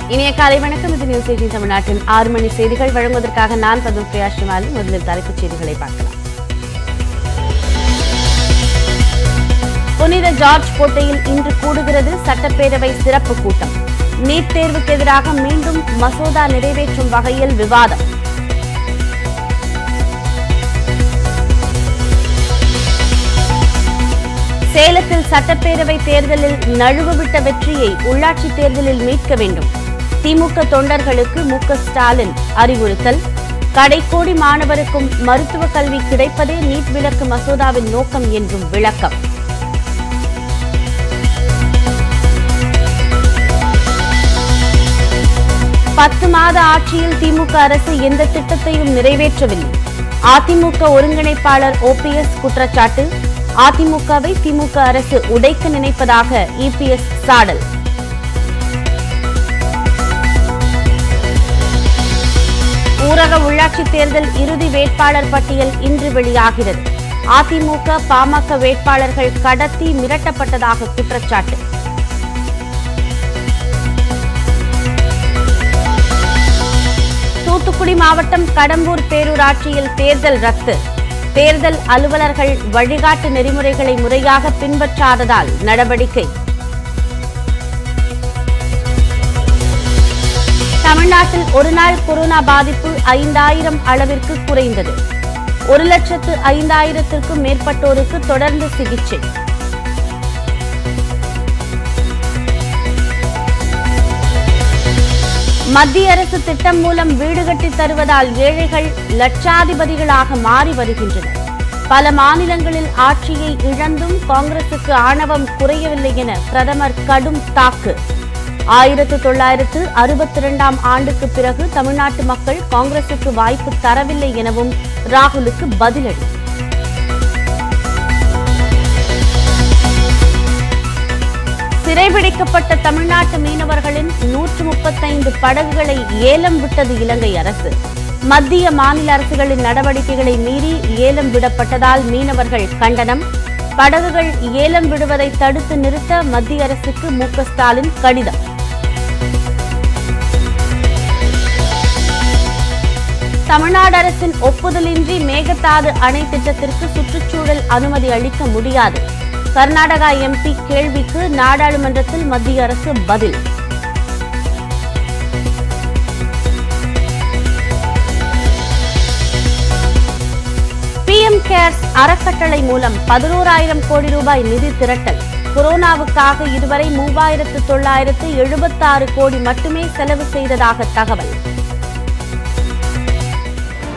இனிய காலை வணக்கம் இது நியூஸ் எயிட்டின் தமிழ்நாட்டின் ஆறு மணி செய்திகள் வழங்குவதற்காக நான் பத்மபிரியா ஸ்ரீமாலி முதலில் தலைப்புச் செய்திகளை பார்க்கலாம் புனித ஜார்ஜ் கோட்டையில் இன்று கூடுகிறது சட்டப்பேரவை சிறப்பு கூட்டம் நீட் தேர்வுக்கு எதிராக மீண்டும் மசோதா நிறைவேற்றும் வகையில் விவாதம் சேலத்தில் சட்டப்பேரவை தேர்தலில் நழுவவிட்ட வெற்றியை உள்ளாட்சி தேர்தலில் மீட்க வேண்டும் திமுக தொண்டர்களுக்கு மு க ஸ்டாலின் அறிவுறுத்தல் கடைக்கோடி மாணவருக்கும் மருத்துவ கல்வி கிடைப்பதே நீட் விலக்கு மசோதாவின் நோக்கம் என்றும் விளக்கம் பத்து மாத ஆட்சியில் திமுக அரசு எந்த திட்டத்தையும் நிறைவேற்றவில்லை அதிமுக ஒருங்கிணைப்பாளர் ஓபிஎஸ் குற்றச்சாட்டு அதிமுகவை திமுக அரசு உடைக்க நினைப்பதாக இபிஎஸ் சாடல் ஊரக உள்ளாட்சித் தேர்தல் இறுதி வேட்பாளர் பட்டியல் இன்று வெளியாகிறது அதிமுக பாமக வேட்பாளர்கள் கடத்தி மிரட்டப்பட்டதாக குற்றச்சாட்டு தூத்துக்குடி மாவட்டம் கடம்பூர் பேரூராட்சியில் தேர்தல் ரத்து தேர்தல் அலுவலர்கள் வழிகாட்டு நெறிமுறைகளை முறையாக பின்பற்றாததால் நடவடிக்கை தமிழ்நாட்டில் ஒருநாள் கொரோனா பாதிப்பு ஐந்தாயிரம் அளவிற்கு குறைந்தது ஒரு லட்சத்து ஐந்தாயிரத்திற்கும் மேற்பட்டோருக்கு தொடர்ந்து சிகிச்சை மத்திய அரசு திட்டம் மூலம் வீடு கட்டித் தருவதால் ஏழைகள் லட்சாதிபதிகளாக மாறி வருகின்றனர் பல மாநிலங்களில் ஆட்சியை இழந்தும் காங்கிரசுக்கு ஆணவம் குறையவில்லை என பிரதமர் கடும் தாக்கு ஆயிரத்து தொள்ளாயிரத்து அறுபத்தி இரண்டாம் ஆண்டுக்கு பிறகு தமிழ்நாட்டு மக்கள் காங்கிரசுக்கு வாய்ப்பு தரவில்லை எனவும் ராகுலுக்கு பதிலடி சிறைபிடிக்கப்பட்ட தமிழ்நாட்டு மீனவர்களின் நூற்று முப்பத்தைந்து படகுகளை ஏலம் விட்டது இலங்கை அரசு மத்திய மாநில அரசுகளின் நடவடிக்கைகளை மீறி ஏலம் விடப்பட்டதால் மீனவர்கள் கண்டனம் படகுகள் ஏலம் விடுவதை தடுத்து நிறுத்த மத்திய அரசுக்கு மு க ஸ்டாலின் கடிதம் தமிழ்நாடு அரசின் ஒப்புதலின்றி மேகதாது அணை திட்டத்திற்கு சுற்றுச்சூழல் அனுமதி அளிக்க முடியாது கர்நாடகா எம்பி கேள்விக்கு நாடாளுமன்றத்தில் மத்திய அரசு பதில் பிஎம் கேர்ஸ் அறக்கட்டளை மூலம் பதினோராயிரம் கோடி ரூபாய் நிதி திரட்டல் கொரோனாவுக்காக இதுவரை மூவாயிரத்து தொள்ளாயிரத்து எழுபத்தாறு கோடி மட்டுமே செலவு செய்ததாக தகவல்